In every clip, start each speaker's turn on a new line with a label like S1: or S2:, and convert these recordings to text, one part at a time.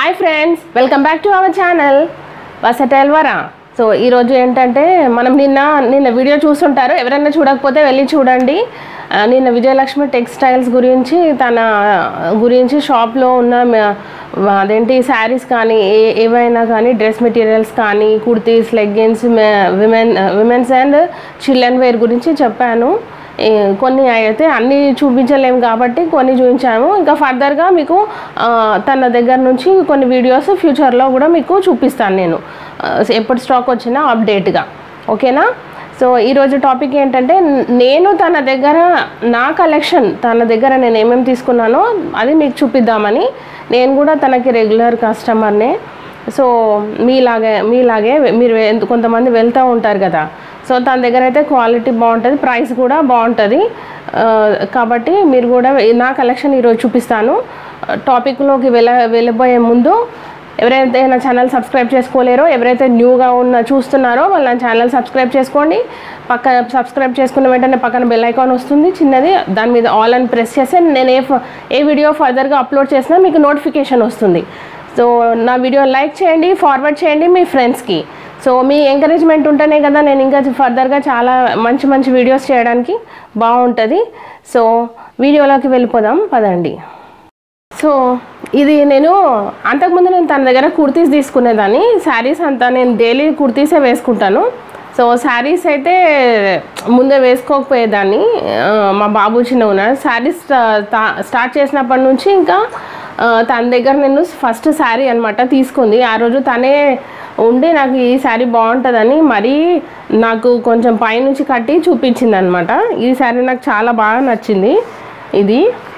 S1: hi friends welcome back to our channel versatile వరా so ఈరోజు ఏంటంటే మనం నిన్న నిన్న వీడియో చూస్తుంటారు ఎవరైనా చూడకపోతే వెళ్ళి చూడండి ఆ, నిన్న విజయలక్ష్మి టెక్స్టైల్స్ గురించి తన గురించి షాప్లో ఉన్న మ- అదేంటి శారీస్ కానీ ఏ ఏవైనా కానీ డ్రెస్ మెటీరియల్స్ కానీ kurtis leggings women women's and children wear గురించి చెప్పాను ఈ కొన్ని అయితే అన్నీ చూపించలేము కాబట్టి కొన్ని చూపించాము ఇంకా ఫర్దర్గా మీకు ఆ, తన దగ్గర నుంచి కొన్ని వీడియోస్ ఫ్యూచర్లో కూడా మీకు చూపిస్తాను నేను ఆ, ఎప్పుడు స్టాక్ వచ్చినా అప్డేట్గా ఓకేనా సో ఈరోజు టాపిక్ ఏంటంటే న- నేను తన దగ్గర నా కలెక్షన్ తన దగ్గర నేను ఏమేమి తీసుకున్నానో అది మీకు చూపిద్దామని నేను కూడా తనకి రెగ్యులర్ కస్టమర్నే సో మీలాగే మీలాగే మీరు ఎంత- కొంతమంది వెళ్తూ ఉంటారు కదా సో తన దగ్గర అయితే క్వాలిటీ బాగుంటుంది ప్రైస్ కూడా బాగుంటుంది ఆ, కాబట్టి మీరు కూడా నా కలెక్షన్ ఈరోజు చూపిస్తాను టాపిక్లోకి వెళ్ళ వెళ్ళబోయే ముందు ఎవరైతే నా ఛానల్ సబ్స్క్రైబ్ చేసుకోలేరో ఎవరైతే న్యూగా ఉన్న చూస్తున్నారో వాళ్ళ నా ఛానల్ సబ్స్క్రైబ్ చేసుకోండి పక్కన సబ్స్క్రైబ్ చేసుకున్న వెంటనే పక్కన బెల్ ఐకాన్ వస్తుంది చిన్నది దాని మీద ఆల్ అని ప్రెస్ చేస్తే నేను ఏ ఫ- ఏ వీడియో ఫర్దర్గా అప్లోడ్ చేసినా మీకు నోటిఫికేషన్ వస్తుంది సో నా వీడియో లైక్ చేయండి ఫార్వర్డ్ చేయండి మీ ఫ్రెండ్స్కి సో మీ ఎంకరేజ్మెంట్ ఉంటేనే కదా నేను ఇంకా ఫర్దర్గా చాలా మంచి మంచి వీడియోస్ చేయడానికి బాగుంటుంది సో వీడియోలోకి వెళ్ళిపోదాం పదండి సో ఇది నేను అంతకుముందు నేను తన దగ్గర కుర్తీస్ తీసుకునేదాన్ని శారీస్ అంతా నేను డైలీ కుర్తీసే వేసుకుంటాను సో శారీస్ అయితే ముందే వేసుకోకపోయేదాన్ని ఆ, మా బాబు చిన్న ఉన్నాడు శారీస్ స్టార్ట్ చేసినప్పటి నుంచి ఇంకా ఆ, తన దగ్గర నేను ఫస్ట్ శారీ అనమాట తీసుకుంది ఆ రోజు తనే ఉండి నాకు ఈ శారీ బాగుంటుందని మరీ నాకు కొంచెం పైనుంచి కట్టి చూపించింది అనమాట ఈ శారీ నాకు చాలా బాగా నచ్చింది ఇది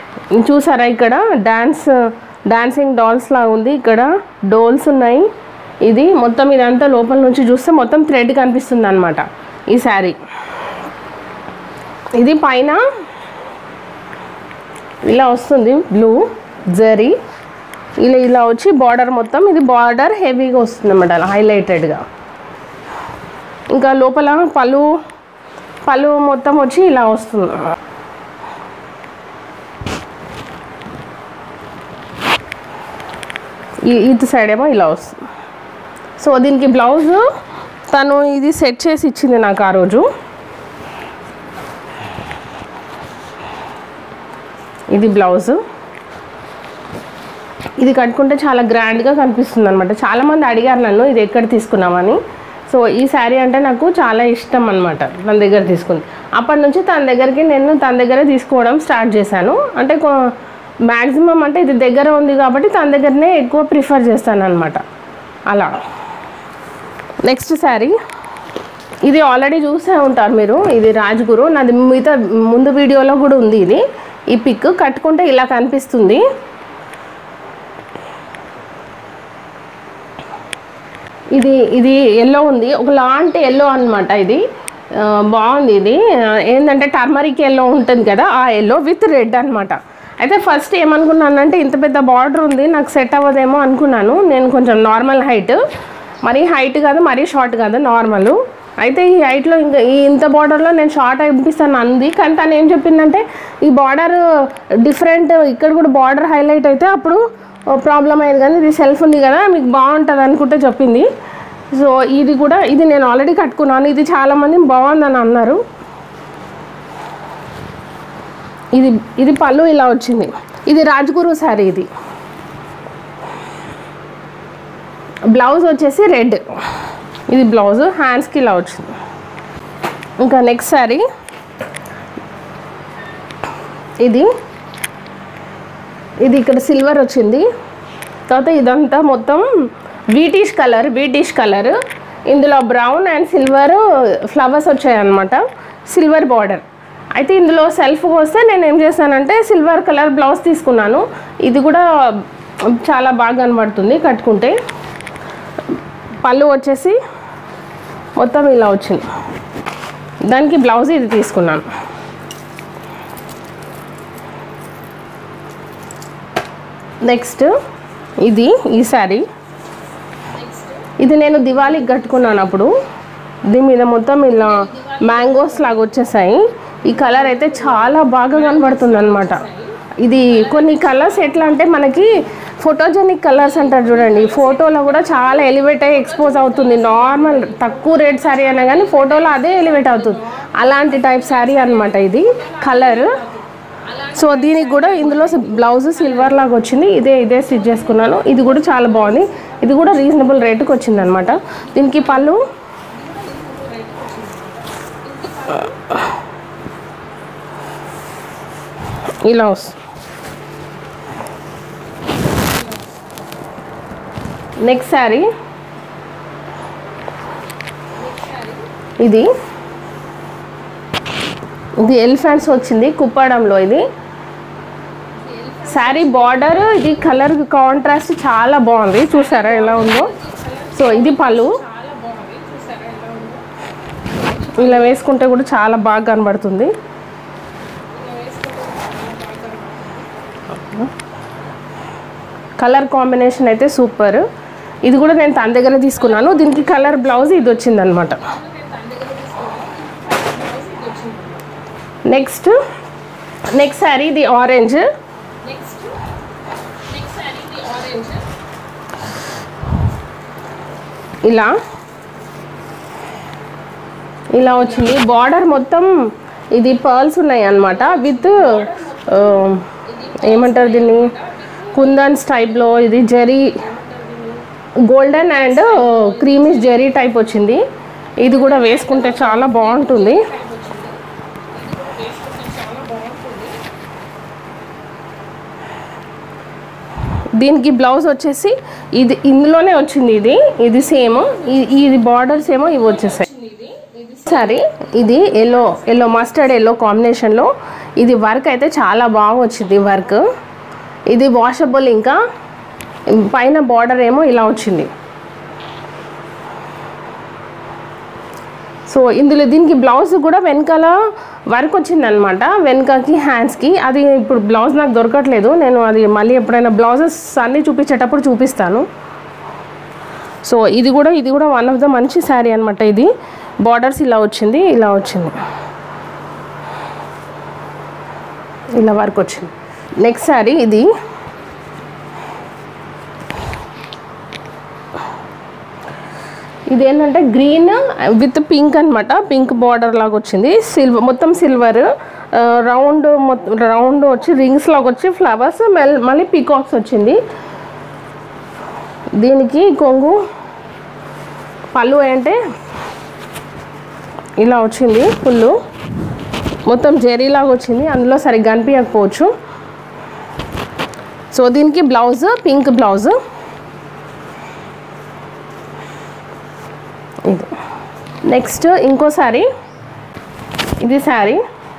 S1: చూసారా ఇక్కడ డాన్స్ డాన్సింగ్ డాల్స్ లాగా ఉంది ఇక్కడ డోల్స్ ఉన్నాయి ఇది మొత్తం ఇదంతా లోపల నుంచి చూస్తే మొత్తం థ్రెడ్ కనిపిస్తుంది అనమాట ఈ శారీ ఇది పైన ఇలా వస్తుంది బ్లూ జరీ ఇలా ఇలా వచ్చి బార్డర్ మొత్తం ఇది బార్డర్ హెవీగా వస్తుంది అన్నమాట అలా హైలైటెడ్గా ఇంకా లోపల పళ్ళు పళ్ళు మొత్తం వచ్చి ఇలా వస్తుంది ఈ ఇటు సైడ్ ఏమో ఇలా వస్తుంది సో దీనికి బ్లౌజ్ తను ఇది సెట్ చేసి ఇచ్చింది నాకు ఆ రోజు ఇది బ్లౌజ్ ఇది కట్టుకుంటే చాలా గ్రాండ్గా కనిపిస్తుంది అనమాట చాలామంది అడిగారు నన్ను ఇది ఎక్కడ తీసుకున్నామని సో ఈ శారీ అంటే నాకు చాలా ఇష్టం అనమాట తన దగ్గర తీసుకుంది అప్పటి నుంచి తన దగ్గరికి నేను తన దగ్గర తీసుకోవడం స్టార్ట్ చేశాను అంటే మ్యాక్సిమం అంటే ఇది దగ్గర ఉంది కాబట్టి తన దగ్గరనే ఎక్కువ ప్రిఫర్ చేస్తాను అనమాట అలా నెక్స్ట్ శారీ ఇది ఆల్రెడీ చూసే ఉంటారు మీరు ఇది రాజ్గురు నాది మిగతా ముందు వీడియోలో కూడా ఉంది ఇది ఈ పిక్ కట్టుకుంటే ఇలా కనిపిస్తుంది ఇది ఇది ఎల్లో ఉంది ఒకలాంటి ఎల్లో అనమాట ఇది ఆ, బాగుంది ఇది ఆ, ఏంటంటే టర్మరిక్ ఎల్లో ఉంటుంది కదా ఆ ఎల్లో విత్ రెడ్ అనమాట అయితే ఫస్ట్ ఏమనుకున్నానంటే ఇంత పెద్ద బార్డర్ ఉంది నాకు సెట్ అవ్వదేమో అనుకున్నాను నేను కొంచెం నార్మల్ హైట్ మరీ హైట్ కాదు మరీ షార్ట్ కాదు నార్మల్ అయితే ఈ హైట్లో ఇంకా ఈ ఇంత బార్డర్లో నేను షార్ట్ అనిపిస్తాను అంది కానీ తను ఏం చెప్పిందంటే ఈ బార్డర్ డిఫరెంట్ ఇక్కడ కూడా బార్డర్ హైలైట్ అయితే అప్పుడు ప్రాబ్లం అయ్యేది కానీ ఇది సెల్ఫ్ ఉంది కదా మీకు బాగుంటుంది అనుకుంటే చెప్పింది సో ఇది కూడా ఇది నేను ఆల్రెడీ కట్టుకున్నాను ఇది చాలామంది బాగుందని అన్నారు ఇది ఇది పళ్ళు ఇలా వచ్చింది ఇది రాజ్గురు శారీ ఇది బ్లౌజ్ వచ్చేసి రెడ్ ఇది బ్లౌజ్ హ్యాండ్స్కి ఇలా వచ్చింది ఇంకా నెక్స్ట్ శారీ ఇది ఇది ఇక్కడ సిల్వర్ వచ్చింది తర్వాత ఇదంతా మొత్తం వీటిష్ కలర్ వీటిష్ కలర్ ఇందులో బ్రౌన్ అండ్ సిల్వర్ ఫ్లవర్స్ వచ్చాయన్నమాట సిల్వర్ బార్డర్ అయితే ఇందులో సెల్ఫ్ వస్తే నేను ఏం చేశానంటే సిల్వర్ కలర్ బ్లౌజ్ తీసుకున్నాను ఇది కూడా చాలా బాగా కనబడుతుంది కట్టుకుంటే పళ్ళు వచ్చేసి మొత్తం ఇలా వచ్చింది దానికి బ్లౌజ్ ఇది తీసుకున్నాను నెక్స్ట్ ఇది ఈ శారీ ఇది నేను దివాళీకి కట్టుకున్నాను అప్పుడు దీని మీద మొత్తం ఇలా మ్యాంగోస్ లాగా వచ్చేసాయి ఈ కలర్ అయితే చాలా బాగా కనబడుతుంది అనమాట ఇది కొన్ని కలర్స్ ఎట్లా అంటే మనకి ఫోటోజెనిక్ కలర్స్ అంటారు చూడండి ఫోటోలో కూడా చాలా ఎలివేట్ అయ్యి ఎక్స్పోజ్ అవుతుంది నార్మల్ తక్కువ రేట్ శారీ అయినా కానీ ఫోటోలో అదే ఎలివేట్ అవుతుంది అలాంటి టైప్ శారీ అనమాట ఇది కలర్ సో దీనికి కూడా ఇందులో బ్లౌజ్ సిల్వర్ లాగా వచ్చింది ఇదే ఇదే స్టిచ్ చేసుకున్నాను ఇది కూడా చాలా బాగుంది ఇది కూడా రీజనబుల్ రేటుకి వచ్చింది అనమాట దీనికి పళ్ళు ఇలా వస్తుంది నెక్స్ట్ శారీ ఇది ఇది ఎలిఫెంట్స్ వచ్చింది కుప్పడంలో ఇది శారీ బార్డర్ ఇది కలర్ కాంట్రాస్ట్ చాలా బాగుంది చూసారా ఎలా ఉందో సో ఇది పళ్ళు ఇలా వేసుకుంటే కూడా చాలా బాగా కనబడుతుంది కలర్ కాంబినేషన్ అయితే సూపర్ ఇది కూడా నేను తన దగ్గర తీసుకున్నాను దీనికి కలర్ బ్లౌజ్ ఇది వచ్చిందనమాట నెక్స్ట్ నెక్స్ట్ శారీ ఇది ఆరెంజ్ ఇలా ఇలా వచ్చింది బార్డర్ మొత్తం ఇది పర్ల్స్ ఉన్నాయి అన్నమాట విత్ ఏమంటారు దీన్ని కుందన్స్ టైప్లో ఇది zari golden and creamish zari type వచ్చింది ఇది కూడా వేసుకుంటే చాలా బాగుంటుంది దీనికి బ్లౌజ్ వచ్చేసి ఇది ఇందులోనే వచ్చింది ఇది ఇది సేమ్ ఇది బార్డర్స్ ఏమో ఇవి వచ్చేసాయి సరే ఇది ఎల్లో ఎల్లో మస్టర్డ్ ఎల్లో కాంబినేషన్లో ఇది వర్క్ అయితే చాలా బాగా వచ్చింది వర్క్ ఇది వాషబుల్ ఇంకా పైన బార్డర్ ఏమో ఇలా వచ్చింది సో ఇందులో దీనికి బ్లౌజ్ కూడా వెనకాల వర్క్ వచ్చిందనమాట వెనకకి హ్యాండ్స్కి అది ఇప్పుడు బ్లౌజ్ నాకు దొరకట్లేదు నేను అది మళ్ళీ ఎప్పుడైనా బ్లౌజెస్ అన్నీ చూపించేటప్పుడు చూపిస్తాను సో ఇది కూడా ఇది కూడా వన్ ఆఫ్ ద మంచి శారీ అనమాట ఇది బార్డర్స్ ఇలా వచ్చింది ఇలా వచ్చింది ఇలా వర్క్ వచ్చింది నెక్స్ట్ శారీ ఇది ఇది ఏంటంటే గ్రీన్ విత్ పింక్ అనమాట పింక్ బార్డర్ లాగా వచ్చింది సిల్వర్ మొత్తం సిల్వర్ రౌండ్ రౌండ్ వచ్చి రింగ్స్ లాగా వచ్చి ఫ్లవర్స్ మళ్ళీ పీకాక్స్ వచ్చింది దీనికి కొంగు పళ్ళు ఏంటంటే ఇలా వచ్చింది ఫుల్ మొత్తం జెరీ లాగా వచ్చింది అందులో సరిగ్గా కనిపించకపోవచ్చు సో దీనికి బ్లౌజ్ పింక్ బ్లౌజ్ ఇది నెక్స్ట్ ఇంకో శారీ ఇది శారీ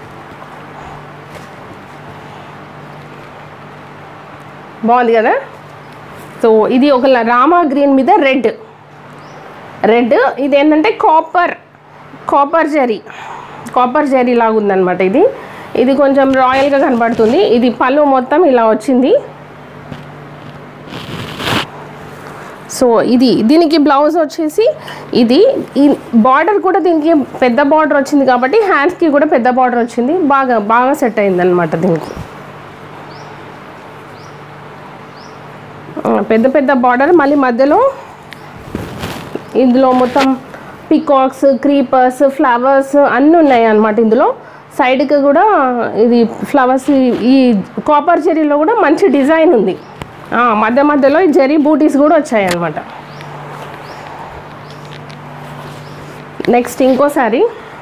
S1: బాగుంది కదా సో ఇది ఒక ల- రామా గ్రీన్ మీద రెడ్ రెడ్ ఇది ఏంటంటే copper copper zari copper zari లాగా ఉందన్నమాట ఇది ఇది కొంచెం రాయల్గా కనబడుతుంది ఇది పళ్ళు మొత్తం ఇలా వచ్చింది సో ఇది దీనికి బ్లౌజ్ వచ్చేసి ఇది ఈ బార్డర్ కూడా దీనికి పెద్ద బార్డర్ వచ్చింది కాబట్టి హ్యాండ్స్కి కూడా పెద్ద బార్డర్ వచ్చింది బాగా బాగా సెట్ అయింది అనమాట దీనికి ఆ, పెద్ద పెద్ద బార్డర్ మళ్ళీ మధ్యలో ఇందులో మొత్తం పికాక్స్ క్రీపర్స్ ఫ్లవర్స్ అన్నీ ఉన్నాయి అన్నమాట ఇందులో సైడ్కి కూడా ఇది ఫ్లవర్స్ ఈ కాపర్ జెరీలో కూడా మంచి డిజైన్ ఉంది ఆ, మధ్య మధ్యలో ఈ జెరీ బూటీస్ కూడా వచ్చాయి అన్నమాట నెక్స్ట్ ఇంకోసారి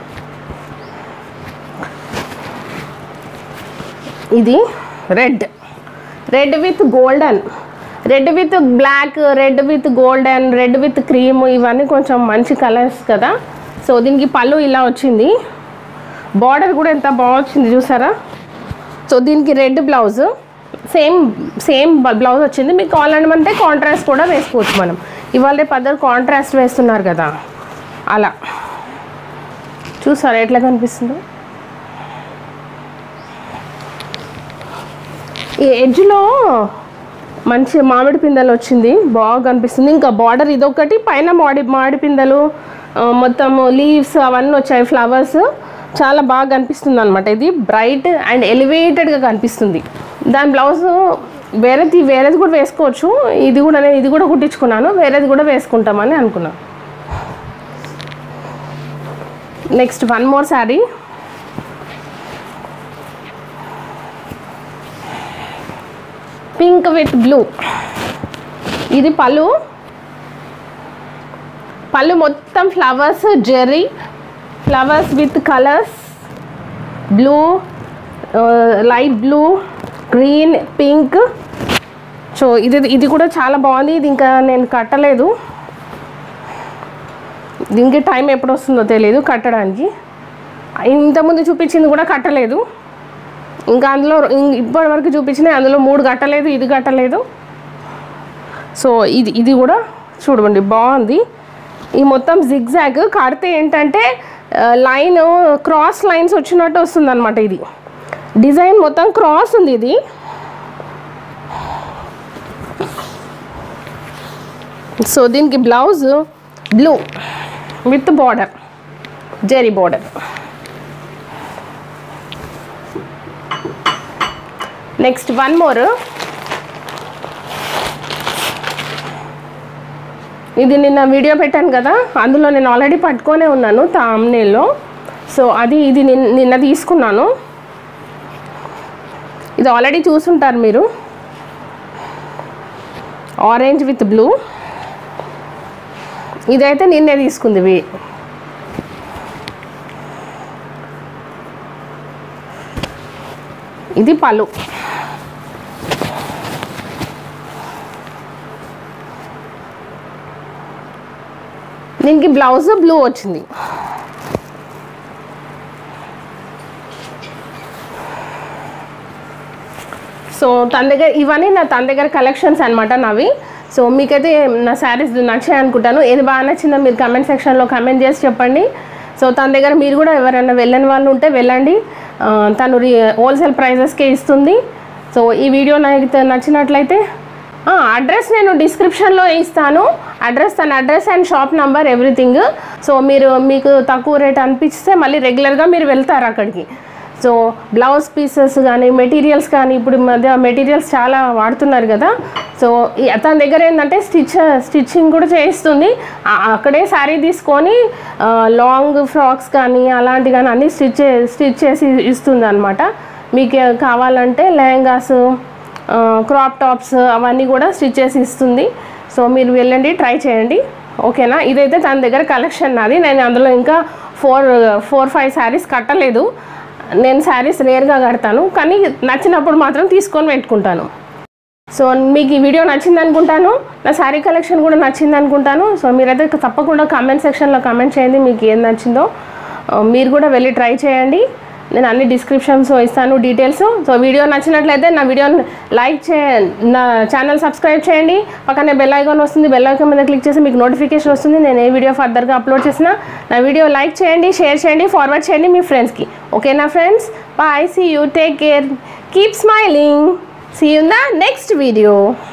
S1: ఇది red red with golden red with black red with golden red with cream ఇవన్నీ కొంచెం మంచి కలర్స్ కదా సో దీనికి పళ్ళు ఇలా వచ్చింది బార్డర్ కూడా ఎంత బాగా వచ్చింది చూసారా సో దీనికి red blouse same same blouse వచ్చింది మీకు కావాలంటే కాంట్రాస్ట్ కూడా వేసుకోవచ్చు మనం ఇవాళ రేపు అద్దరు కాంట్రాస్ట్ వేస్తున్నారు కదా అలా చూసారా ఎట్లా కనిపిస్తుందో ఈ ఎడ్జ్లో మంచి మామిడి పిందెలు వచ్చింది బాగా కనిపిస్తుంది ఇంకా బార్డర్ ఇదొకటి పైన మామిడి మామిడి పిందెలు ఆ, మొత్తం లీవ్స్ అవన్నీ వచ్చాయి ఫ్లవర్స్ చాలా బాగా కనిపిస్తుంది అనమాట ఇది బ్రైట్ అండ్ ఎలివేటెడ్గా కనిపిస్తుంది దాని బ్లౌజ్ వేరేది వేరేది కూడా వేసుకోవచ్చు ఇది కూడా నేను ఇది కూడా కుట్టించుకున్నాను వేరేది కూడా వేసుకుంటామని అనుకున్నాను next one more sari pink with blue ఇది పళ్ళు పళ్ళు మొత్తం flowers zari flowers with colours blue light blue green pink so ఇది ఇది కూడా చాలా బాగుంది ఇది ఇంకా నేను కట్టలేదు దీనికి టైం ఎప్పుడు వస్తుందో తెలియదు కట్టడానికి ఇంతకుముందు చూపించింది కూడా కట్టలేదు ఇంకా అందులో ఇం- ఇప్పటి వరకు చూపించినాయి అందులో మూడు కట్టలేదు ఇది కట్టలేదు సో ఇది ఇది కూడా చూడండి బాగుంది ఈ మొత్తం జిగ్జాగ్ కడితే ఏంటంటే లైన్ క్రాస్ లైన్స్ వచ్చినట్టు వస్తుంది అనమాట ఇది డిజైన్ మొత్తం క్రాస్ ఉంది ఇది సో దీనికి blouse blue with border zari border next one more ఇది నిన్న వీడియో పెట్టాను కదా అందులో నేను ఆల్రెడీ పట్టుకొనే ఉన్నాను తామ్నేల్లో సో అది ఇది నిన్- నిన్న తీసుకున్నాను ఇది ఆల్రెడీ చూసుంటారు మీరు ఆరెంజ్ విత్ బ్లూ ఇదైతే నిన్నే తీసుకుంది ఇవి ఇది పళ్ళు దీనికి బ్లౌజ్ బ్లూ వచ్చింది సో తన దగ్గర ఇవన్నీ నా తన దగ్గర కలెక్షన్స్ అనమాట నావి సో మీకైతే నా శారీస్ నచ్చాయి అనుకుంటాను ఏది బాగా నచ్చిందో మీరు కమెంట్ సెక్షన్లో కమెంట్ చేసి చెప్పండి సో తన దగ్గర మీరు కూడా ఎవరైనా వెళ్ళని వాళ్ళు ఉంటే వెళ్ళండి ఆ, తను రీ హోల్సేల్ ప్రైజెస్కే ఇస్తుంది సో ఈ వీడియో నాకు నచ్చినట్లయితే అడ్రస్ నేను డిస్క్రిప్షన్లో ఇస్తాను అడ్రస్ తన address and shop number everything so మీరు మీకు తక్కువ రేట్ అనిపిస్తే మళ్ళీ రెగ్యులర్గా మీరు వెళ్తారు అక్కడికి సో బ్లౌజ్ పీసెస్ కానీ మెటీరియల్స్ కానీ ఇప్పుడు ఈ మధ్య మెటీరియల్స్ చాలా వాడుతున్నారు కదా సో ఈ తన దగ్గర ఏంటంటే స్టిచ్ స్టిచ్చింగ్ కూడా చేయిస్తుంది ఆ- అక్కడే శారీ తీసుకొని ఆ, లాంగ్ ఫ్రాక్స్ కానీ అలాంటి కానీ అన్నీ స్టిచ్ చే- స్టిచ్ చేసి ఇస్తుంది అనమాట మీకు కావాలంటే లెహంగాస్ ఆ, క్రాప్ టాప్స్ అవన్నీ కూడా స్టిచ్ చేసి ఇస్తుంది సో మీరు వెళ్ళండి ట్రై చేయండి ఓకేనా ఇదైతే తన దగ్గర కలెక్షన్ నాది నేను అందులో ఇంకా ఫోర్ ఫోర్ ఫైవ్ శారీస్ కట్టలేదు నేను శారీస్ రేర్గా కడతాను కానీ నచ్చినప్పుడు మాత్రం తీసుకొని పెట్టుకుంటాను సో మీకు ఈ వీడియో నచ్చింది అనుకుంటాను నా శారీ కలెక్షన్ కూడా నచ్చింది అనుకుంటాను సో మీరైతే తప్పకుండా కామెంట్ సెక్షన్లో కామెంట్ చేయండి మీకు ఏం నచ్చిందో ఆ, మీరు కూడా వెళ్ళి ట్రై చేయండి నేను అన్ని డిస్క్రిప్షన్స్ ఇస్తాను డీటెయిల్స్ సో వీడియో నచ్చినట్లయితే నా వీడియోని లైక్ చే నా ఛానల్ సబ్స్క్రైబ్ చేయండి పక్కనే బెల్ ఐకాన్ వస్తుంది బెల్ ఐకాన్ మీద క్లిక్ చేసి మీకు నోటిఫికేషన్ వస్తుంది నేను ఏ వీడియో ఫర్దర్గా అప్లోడ్ చేసినా నా వీడియో లైక్ చేయండి షేర్ చేయండి ఫార్వర్డ్ చేయండి మీ ఫ్రెండ్స్కి ఓకేనా friends bye see you take care keep smiling see you in the next video